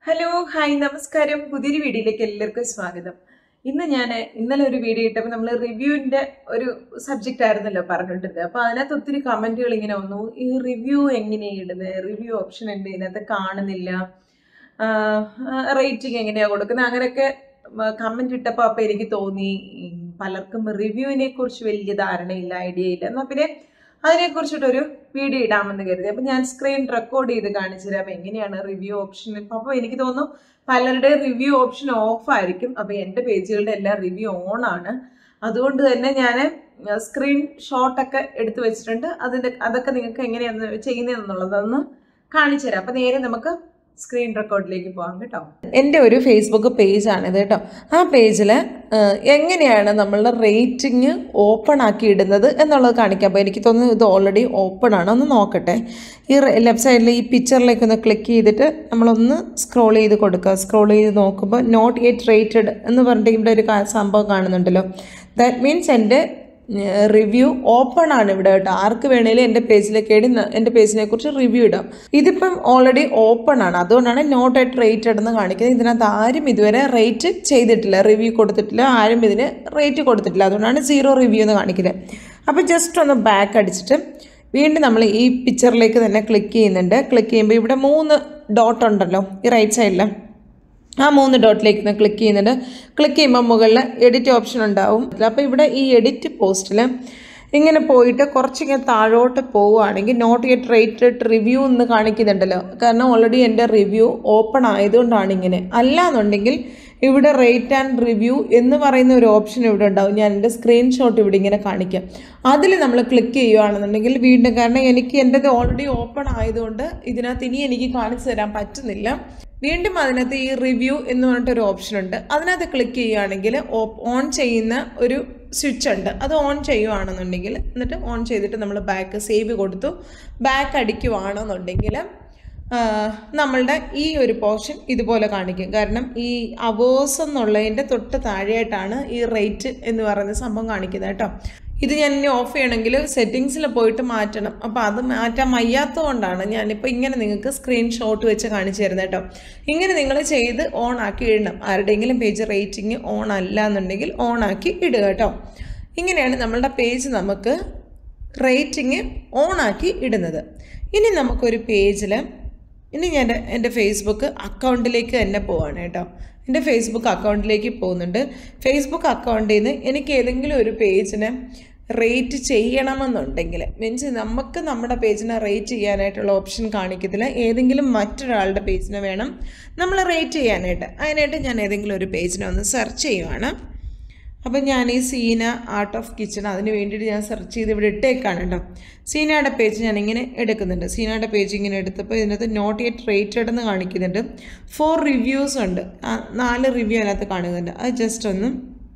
hello hi നമസ്കാരം പുതിയൊരു വീഡിയോയിലേക്ക് എല്ലാവർക്കും സ്വാഗതം ഇന്ന് ഞാൻ ഇന്നലെ ഒരു വീഡിയോ ഇട്ടപ്പോൾ നമ്മൾ റിവ്യൂവിൻ്റെ ഒരു സബ്ജക്റ്റ് ആയിരുന്നല്ലോ പറഞ്ഞിട്ടിരുന്നത് അപ്പോൾ അതിനകത്ത് ഒത്തിരി കമൻറ്റുകൾ ഇങ്ങനെ വന്നു ഈ റിവ്യൂ എങ്ങനെയാണ് ഇടുന്നത് റിവ്യൂ ഓപ്ഷൻ ഉണ്ട് ഇതിനകത്ത് കാണുന്നില്ല റേറ്റിംഗ് എങ്ങനെയാണ് കൊടുക്കുന്നത് അങ്ങനെയൊക്കെ കമൻറ്റ് ഇട്ടപ്പോൾ അപ്പോൾ എനിക്ക് തോന്നി ഉം, പലർക്കും റിവ്യൂവിനെ കുറിച്ച് വലിയ ധാരണയില്ല ഐഡിയ ഇല്ല എന്നാൽ പിന്നെ അതിനെക്കുറിച്ചിട്ടൊരു വീഡിയോ ഇടാമെന്ന് കരുതി അപ്പം ഞാൻ സ്ക്രീൻ റെക്കോർഡ് ചെയ്ത് കാണിച്ചു തരാം എങ്ങനെയാണ് റിവ്യൂ ഓപ്ഷൻ അപ്പോൾ എനിക്ക് തോന്നുന്നു പലരുടെ റിവ്യൂ ഓപ്ഷൻ ഓഫ് ആയിരിക്കും അപ്പോൾ എൻ്റെ പേജുകളുടെ എല്ലാം റിവ്യൂ ഓൺ ആണ് അതുകൊണ്ട് തന്നെ ഞാൻ സ്ക്രീൻ ഷോട്ടൊക്കെ എടുത്തു വെച്ചിട്ടുണ്ട് അതിൻ്റെ അതൊക്കെ നിങ്ങൾക്ക് എങ്ങനെയാണ് ചെയ്യുന്നതെന്നുള്ളതൊന്ന് കാണിച്ചു തരാം അപ്പം നേരെ നമുക്ക് സ്ക്രീൻ റെക്കോർഡിലേക്ക് പോകാം കേട്ടോ എൻ്റെ ഒരു ഫേസ്ബുക്ക് പേജാണിത് കേട്ടോ ആ പേജിൽ എങ്ങനെയാണ് നമ്മളുടെ റേറ്റിംഗ് ഓപ്പൺ ആക്കി ഇടുന്നത് എന്നുള്ളത് കാണിക്കാം അപ്പോൾ എനിക്ക് തോന്നുന്നു ഇത് ഓൾറെഡി ഓപ്പൺ ആണ് ഒന്ന് നോക്കട്ടെ ഈ ലെഫ്റ്റ് സൈഡിൽ ഈ പിക്ചറിലേക്ക് ഒന്ന് ക്ലിക്ക് ചെയ്തിട്ട് നമ്മളൊന്ന് സ്ക്രോൾ ചെയ്ത് കൊടുക്കുക സ്ക്രോൾ ചെയ്ത് നോക്കുമ്പോൾ നോട്ട് യെറ്റ് റേറ്റഡ് എന്ന് പറഞ്ഞിട്ട് ഇവിടെ ഒരു കാ- സംഭവം കാണുന്നുണ്ടല്ലോ ദാറ്റ് മീൻസ് എൻ്റെ റിവ്യൂ ഓപ്പൺ ആണ് ഇവിടെ കേട്ടോ ആർക്ക് വേണേലും എൻ്റെ പേജിലേക്ക് കയറി ന- എൻ്റെ പേജിനെ കുറിച്ച് റിവ്യൂ ഇടാം ഇതിപ്പം ഓൾറെഡി ഓപ്പൺ ആണ് അതുകൊണ്ടാണ് നോട്ട് അറ്റ് റേറ്റഡ് എന്ന് കാണിക്കുന്നത് ഇതിനകത്ത് ആരും ഇതുവരെ റേറ്റ് ചെയ്തിട്ടില്ല റിവ്യൂ കൊടുത്തിട്ടില്ല ആരും ഇതിന് റേറ്റ് കൊടുത്തിട്ടില്ല അതുകൊണ്ടാണ് സീറോ റിവ്യൂ എന്ന് കാണിക്കുന്നത് അപ്പോൾ ജസ്റ്റ് ഒന്ന് ബാക്ക് അടിച്ചിട്ട് വീണ്ടും നമ്മൾ ഈ പിക്ചറിലേക്ക് തന്നെ ക്ലിക്ക് ചെയ്യുന്നുണ്ട് ക്ലിക്ക് ചെയ്യുമ്പോൾ ഇവിടെ മൂന്ന് ഡോട്ട് ഉണ്ടല്ലോ ഈ റൈറ്റ് സൈഡിൽ ആ മൂന്ന് ഡോട്ടിലേക്ക് ഒന്ന് ക്ലിക്ക് ചെയ്യുന്നുണ്ട് ക്ലിക്ക് ചെയ്യുമ്പോൾ മുകളിൽ എഡിറ്റ് ഓപ്ഷൻ ഉണ്ടാവും അപ്പോൾ ഇവിടെ ഈ എഡിറ്റ് പോസ്റ്റിൽ ഇങ്ങനെ പോയിട്ട് കുറച്ചിങ്ങനെ താഴോട്ട് പോവുകയാണെങ്കിൽ നോട്ട് യെറ്റ് റേറ്റഡ് റിവ്യൂ എന്ന് കാണിക്കുന്നുണ്ടല്ലോ കാരണം ഓൾറെഡി എൻ്റെ റിവ്യൂ ഓപ്പൺ ആയതുകൊണ്ടാണ് ഇങ്ങനെ അല്ലാന്നുണ്ടെങ്കിൽ ഇവിടെ റേറ്റ് ആൻഡ് റിവ്യൂ എന്ന് പറയുന്ന ഒരു ഓപ്ഷൻ ഇവിടെ ഉണ്ടാവും ഞാൻ എൻ്റെ സ്ക്രീൻഷോട്ട് ഇവിടെ ഇങ്ങനെ കാണിക്കാം അതിൽ നമ്മൾ ക്ലിക്ക് ചെയ്യുകയാണെന്നുണ്ടെങ്കിൽ വീണ്ടും കാരണം എനിക്ക് എൻ്റെത് ഓൾറെഡി ഓപ്പൺ ആയതുകൊണ്ട് ഇതിനകത്ത് ഇനി എനിക്ക് കാണിച്ചു തരാൻ പറ്റുന്നില്ല വീണ്ടും അതിനകത്ത് ഈ റിവ്യൂ എന്ന് പറഞ്ഞിട്ടൊരു ഓപ്ഷൻ ഉണ്ട് അതിനകത്ത് ക്ലിക്ക് ചെയ്യുകയാണെങ്കിൽ ഓൺ ചെയ്യുന്ന ഒരു സ്വിച്ച് ഉണ്ട് അത് ഓൺ ചെയ്യുവാണെന്നുണ്ടെങ്കിൽ എന്നിട്ട് ഓൺ ചെയ്തിട്ട് നമ്മൾ ബാക്ക് സേവ് കൊടുത്തു ബാക്ക് അടിക്കുവാണെന്നുണ്ടെങ്കിൽ ആ, നമ്മളുടെ ഈ ഒരു പോർഷൻ ഇതുപോലെ കാണിക്കും കാരണം ഈ അവേഴ്സ് എന്നുള്ളതിൻ്റെ തൊട്ട് താഴെയായിട്ടാണ് ഈ റേറ്റ് എന്ന് പറയുന്ന സംഭവം കാണിക്കുന്നത് കേട്ടോ ഇത് ഞാൻ ഇനി ഓഫ് ചെയ്യണമെങ്കിൽ സെറ്റിങ്സിൽ പോയിട്ട് മാറ്റണം അപ്പോൾ അത് മാറ്റാൻ വയ്യാത്തതുകൊണ്ടാണ് ഞാനിപ്പോൾ ഇങ്ങനെ നിങ്ങൾക്ക് സ്ക്രീൻഷോട്ട് വെച്ച് കാണിച്ചു തരുന്നത് കേട്ടോ ഇങ്ങനെ നിങ്ങൾ ചെയ്ത് ഓൺ ആക്കി ഇടണം ആരുടെയെങ്കിലും പേജ് റേറ്റിംഗ് ഓൺ അല്ല എന്നുണ്ടെങ്കിൽ ഓൺ ആക്കി ഇടുക കേട്ടോ ഇങ്ങനെയാണ് നമ്മളുടെ പേജ് നമുക്ക് റേറ്റിംഗ് ഓൺ ആക്കി ഇടുന്നത് ഇനി നമുക്കൊരു പേജിൽ ഇനി ഞാൻ എൻ്റെ- എൻ്റെ ഫേസ്ബുക്ക് അക്കൗണ്ടിലേക്ക് തന്നെ പോവാണ് കേട്ടോ എൻ്റെ ഫേസ്ബുക്ക് അക്കൗണ്ടിലേക്ക് പോകുന്നുണ്ട് ഫേസ്ബുക്ക് അക്കൗണ്ടിൽ നിന്ന് എനിക്ക് ഏതെങ്കിലും ഒരു പേജിനെ റേറ്റ് ചെയ്യണമെന്നുണ്ടെങ്കിൽ മീൻസ് നമുക്ക് നമ്മുടെ പേജിനെ റേറ്റ് ചെയ്യാനായിട്ടുള്ള ഓപ്ഷൻ കാണിക്കത്തില്ല ഏതെങ്കിലും മറ്റൊരാളുടെ പേജിനെ വേണം നമ്മൾ റേറ്റ് ചെയ്യാനായിട്ട് അതിനായിട്ട് ഞാൻ ഏതെങ്കിലും ഒരു പേജിനെ ഒന്ന് സെർച്ച് ചെയ്യുവാണ് അപ്പം ഞാൻ ഈ സീന ആർട്ട് ഓഫ് കിച്ചൺ അതിന് വേണ്ടിയിട്ട് ഞാൻ സെർച്ച് ചെയ്ത് ഇവിടെ ഇട്ടേക്കാണ് കേട്ടോ സീനയുടെ പേജ് ഞാൻ ഇങ്ങനെ എടുക്കുന്നുണ്ട് സീനയുടെ പേജ് ഇങ്ങനെ എടുത്തപ്പോൾ ഇതിനകത്ത് നോട്ട് യെറ്റ് റേറ്റഡ് എന്ന് കാണിക്കുന്നുണ്ട് ഫോർ റിവ്യൂസ് ഉണ്ട് ആ, നാല് റിവ്യൂ അതിനകത്ത് കാണുന്നുണ്ട് അത് ജസ്റ്റ് ഒന്ന്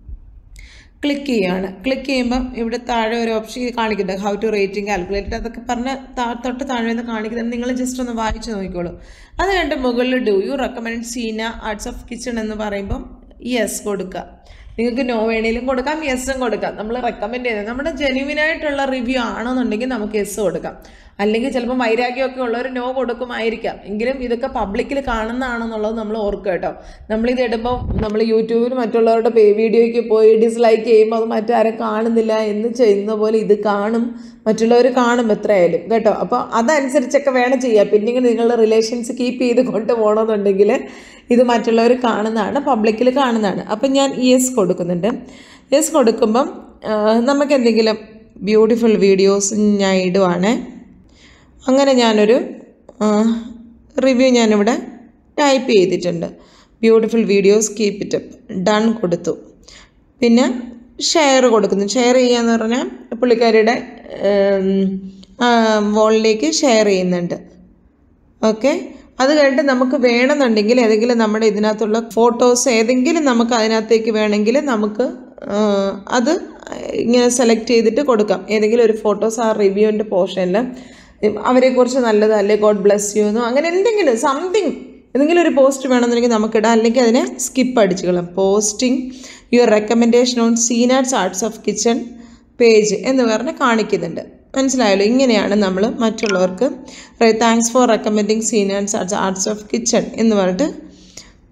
ക്ലിക്ക് ചെയ്യാണ് ക്ലിക്ക് ചെയ്യുമ്പം ഇവിടെ താഴെ ഒരു ഓപ്ഷൻ കാണിക്കുന്നുണ്ട് ഹൗ ടു റേറ്റിംഗ് കാൽക്കുലേറ്റർ അതൊക്കെ പറഞ്ഞ് താ- തൊട്ട് താഴെ നിന്ന് കാണിക്കുന്നത് നിങ്ങൾ ജസ്റ്റ് ഒന്ന് വായിച്ച് നോക്കിക്കോളൂ അത് കണ്ട് മുകളിൽ do you recommend Seena arts of kitchen എന്ന് പറയുമ്പം യെസ് കൊടുക്കുക നിങ്ങൾക്ക് നോ വേണേലും കൊടുക്കാം യെസ്സും കൊടുക്കാം നമ്മൾ റെക്കമെൻഡ് ചെയ്യുന്നത് നമ്മുടെ ജെന്യൂവിൻ ആയിട്ടുള്ള റിവ്യൂ ആണെന്നുണ്ടെങ്കിൽ നമുക്ക് യെസ് കൊടുക്കാം അല്ലെങ്കിൽ ചിലപ്പോൾ വൈരാഗ്യമൊക്കെ ഉള്ളവർ നോ കൊടുക്കുമായിരിക്കാം എങ്കിലും ഇതൊക്കെ പബ്ലിക്കിൽ കാണുന്നതാണെന്നുള്ളത് നമ്മൾ ഓർക്കുക കേട്ടോ നമ്മളിത് ഇടുമ്പോൾ നമ്മൾ യൂട്യൂബിൽ മറ്റുള്ളവരുടെ പേ വീഡിയോയ്ക്ക് പോയി ഡിസ്ലൈക്ക് ചെയ്യുമ്പോൾ അത് മറ്റാരും കാണുന്നില്ല എന്ന് ചെയ്യുന്ന പോലെ ഇത് കാണും മറ്റുള്ളവർ കാണും എത്രയായാലും കേട്ടോ അപ്പോൾ അതനുസരിച്ചൊക്കെ വേണം ചെയ്യാം പിന്നെ ഇങ്ങനെ നിങ്ങളുടെ റിലേഷൻസ് കീപ്പ് ചെയ്ത് കൊണ്ടുപോകണമെന്നുണ്ടെങ്കിൽ ഇത് മറ്റുള്ളവർ കാണുന്നതാണ് പബ്ലിക്കിൽ കാണുന്നതാണ് അപ്പം ഞാൻ യെസ് കൊടുക്കുന്നുണ്ട് യെസ് കൊടുക്കുമ്പം ആ, നമുക്ക് എന്തെങ്കിലും ബ്യൂട്ടിഫുൾ വീഡിയോസ് ഞാൻ ഇടുവാണേ അങ്ങനെ ഞാനൊരു റിവ്യൂ ഞാനിവിടെ ടൈപ്പ് ചെയ്തിട്ടുണ്ട് beautiful videos keep it up done കൊടുത്തു പിന്നെ ഷെയർ കൊടുക്കുന്നു ഷെയർ ചെയ്യാന്ന് പറഞ്ഞാൽ പുള്ളിക്കാരിയുടെ വോളിലേക്ക് ഷെയർ ചെയ്യുന്നുണ്ട് ഓക്കെ അത് കഴിഞ്ഞിട്ട് നമുക്ക് വേണമെന്നുണ്ടെങ്കിൽ ഏതെങ്കിലും നമ്മുടെ ഇതിനകത്തുള്ള ഫോട്ടോസ് ഏതെങ്കിലും നമുക്ക് അതിനകത്തേക്ക് വേണമെങ്കിൽ നമുക്ക് ആ, അത് ഇങ്ങനെ സെലക്ട് ചെയ്തിട്ട് കൊടുക്കാം ഏതെങ്കിലും ഒരു ഫോട്ടോസ് ആ റിവ്യൂവിൻ്റെ പോർഷനിൽ അവരെക്കുറിച്ച് നല്ലത് അല്ലെ ഗോഡ് ബ്ലെസ് യു എന്നോ അങ്ങനെ എന്തെങ്കിലും സംതിങ് എന്തെങ്കിലും ഒരു പോസ്റ്റ് വേണമെന്നുണ്ടെങ്കിൽ നമുക്കിടാം അല്ലെങ്കിൽ അതിനെ സ്കിപ്പ് അടിച്ച് കളയാം posting your recommendation on Seenarts arts of kitchen page എന്ന് പറഞ്ഞ് കാണിക്കുന്നുണ്ട് മനസ്സിലായല്ലോ ഇങ്ങനെയാണ് നമ്മൾ മറ്റുള്ളവർക്ക് thanks for recommending seniors arts arts of kitchen എന്ന് പറഞ്ഞിട്ട്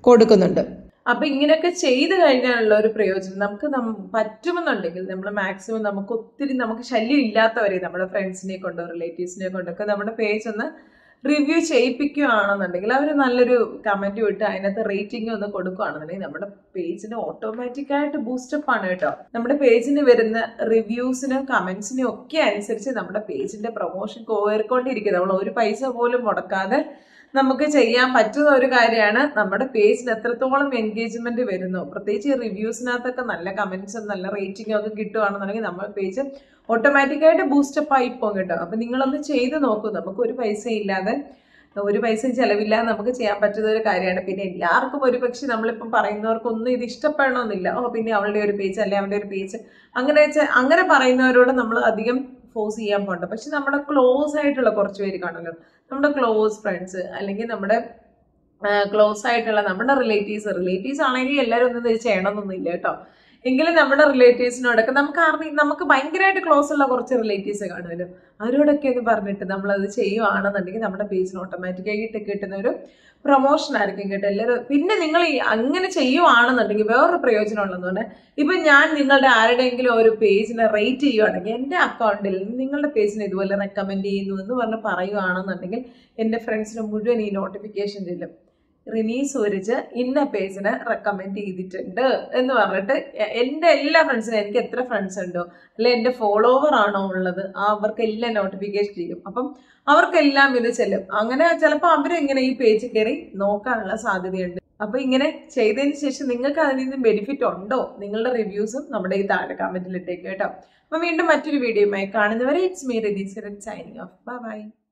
കൊടുക്കുന്നുണ്ട് അപ്പൊ ഇങ്ങനെയൊക്കെ ചെയ്ത് കഴിഞ്ഞാലുള്ള ഒരു പ്രയോജനം നമുക്ക് നം- പറ്റുമെന്നുണ്ടെങ്കിൽ നമ്മൾ മാക്സിമം നമുക്ക് ഒത്തിരി നമുക്ക് ശല്യം ഇല്ലാത്തവരെ നമ്മുടെ ഫ്രണ്ട്സിനെ കൊണ്ടോ റിലേറ്റീവ്സിനെ കൊണ്ടൊക്കെ നമ്മുടെ പേജ് ഒന്ന് റിവ്യൂ ചെയ്യിപ്പിക്കുകയാണെന്നുണ്ടെങ്കിൽ അവർ നല്ലൊരു കമന്റ് വിട്ട് അതിനകത്ത് റേറ്റിംഗ് ഒന്ന് കൊടുക്കുകയാണെന്നുണ്ടെങ്കിൽ നമ്മുടെ പേജിന് ഓട്ടോമാറ്റിക്കായിട്ട് ബൂസ്റ്റപ്പ് ആണ് കേട്ടോ നമ്മുടെ പേജിന് വരുന്ന റിവ്യൂസിനും കമന്റ്സിനും ഒക്കെ അനുസരിച്ച് നമ്മുടെ പേജിന്റെ പ്രൊമോഷൻ കയറിക്കൊണ്ടിരിക്കും നമ്മൾ ഒരു പൈസ പോലും മുടക്കാതെ നമുക്ക് ചെയ്യാൻ പറ്റുന്ന ഒരു കാര്യമാണ് നമ്മുടെ പേജിന് എത്രത്തോളം എൻഗേജ്മെന്റ് വരുന്നു പ്രത്യേകിച്ച് ഈ റിവ്യൂസിനകത്തൊക്കെ നല്ല കമന്റ്സും നല്ല റേറ്റിംഗും ഒക്കെ കിട്ടുകയാണെന്നുണ്ടെങ്കിൽ നമ്മുടെ പേജ് ഓട്ടോമാറ്റിക്കായിട്ട് ബൂസ്റ്റപ്പ് ആയി പോകും കേട്ടോ അപ്പൊ നിങ്ങളൊന്ന് ചെയ്ത് നോക്കൂ നമുക്ക് ഒരു പൈസ ഇല്ലാതെ ഒരു പൈസയും ചെലവില്ലാതെ നമുക്ക് ചെയ്യാൻ പറ്റുന്ന ഒരു കാര്യമാണ് പിന്നെ എല്ലാവർക്കും ഒരു പക്ഷെ നമ്മളിപ്പം പറയുന്നവർക്കൊന്നും ഇത് ഇഷ്ടപ്പെടണമെന്നില്ല ഓ പിന്നെ അവളുടെ ഒരു പേജ് അല്ലെ അവൻ്റെ ഒരു പേജ് അങ്ങനെ വെച്ചാൽ അങ്ങനെ പറയുന്നവരോട് നമ്മൾ അധികം ഫോഴ്സ് ചെയ്യാൻ പോകണ്ട പക്ഷെ നമ്മുടെ ക്ലോസ് ആയിട്ടുള്ള കുറച്ച് പേര് കാണുമല്ലോ നമ്മുടെ ക്ലോസ് ഫ്രണ്ട്സ് അല്ലെങ്കിൽ നമ്മുടെ ക്ലോസ് ആയിട്ടുള്ള നമ്മുടെ റിലേറ്റീവ്സ് റിലേറ്റീവ്സ് ആണെങ്കിൽ എല്ലാവരും ഒന്നും ഇത് ചെയ്യണമെന്നൊന്നുമില്ല കേട്ടോ എങ്കിലും നമ്മുടെ റിലേറ്റീവ്സിനോടൊക്കെ നമുക്ക് അറി നമുക്ക് ഭയങ്കരമായിട്ട് ക്ലോസ് ഉള്ള കുറച്ച് റിലേറ്റീവ്സ് കാണുമല്ലോ അവരോടൊക്കെ ഒന്ന് പറഞ്ഞിട്ട് നമ്മളത് ചെയ്യുവാണെന്നുണ്ടെങ്കിൽ നമ്മുടെ പേജിന് ഓട്ടോമാറ്റിക്കായിട്ട് കിട്ടുന്ന ഒരു പ്രൊമോഷൻ ആയിരിക്കും കേട്ടോ എല്ലാവരും പിന്നെ നിങ്ങൾ ഈ അങ്ങനെ ചെയ്യുവാണെന്നുണ്ടെങ്കിൽ വേറൊരു പ്രയോജനം ഉള്ളതെന്ന് പറഞ്ഞാൽ ഇപ്പൊ ഞാൻ നിങ്ങളുടെ ആരുടെയെങ്കിലും ഒരു പേജിനെ റേറ്റ് ചെയ്യുവാണെങ്കിൽ എൻ്റെ അക്കൗണ്ടിൽ നിങ്ങളുടെ പേജിനെ ഇതുപോലെ റെക്കമെൻഡ് ചെയ്യുന്നു എന്ന് പറഞ്ഞ് പറയുവാണെന്നുണ്ടെങ്കിൽ എൻ്റെ ഫ്രണ്ട്സിന് മുഴുവൻ ഈ നോട്ടിഫിക്കേഷൻ ചെല്ലും റിനി സൂരജ് ഇന്ന പേജിനെ റെക്കമെൻഡ് ചെയ്തിട്ടുണ്ട് എന്ന് പറഞ്ഞിട്ട് എ- എൻ്റെ എല്ലാ ഫ്രണ്ട്സിനും എനിക്ക് എത്ര ഫ്രണ്ട്സ് ഉണ്ടോ അല്ലെ എൻ്റെ ഫോളോവർ ആണോ ഉള്ളത് അവർക്കെല്ലാം നോട്ടിഫിക്കേഷൻ ചെയ്യും അപ്പം അവർക്കെല്ലാം ഇത് ചെല്ലും അങ്ങനെ ചിലപ്പോൾ അവരിങ്ങനെ ഈ പേജ് കയറി നോക്കാനുള്ള സാധ്യതയുണ്ട് അപ്പൊ ഇങ്ങനെ ചെയ്തതിന് ശേഷം നിങ്ങൾക്ക് അതിൽ നിന്ന് ബെനിഫിറ്റ് ഉണ്ടോ നിങ്ങളുടെ റിവ്യൂസും നമ്മുടെ ഈ താഴെ കമന്റിൽ ഇട്ടേക്ക് കേട്ടോ അപ്പൊ വീണ്ടും മറ്റൊരു വീഡിയോയുമായി കാണുന്നവരെ it's me Ratheeshwaran signing off bye by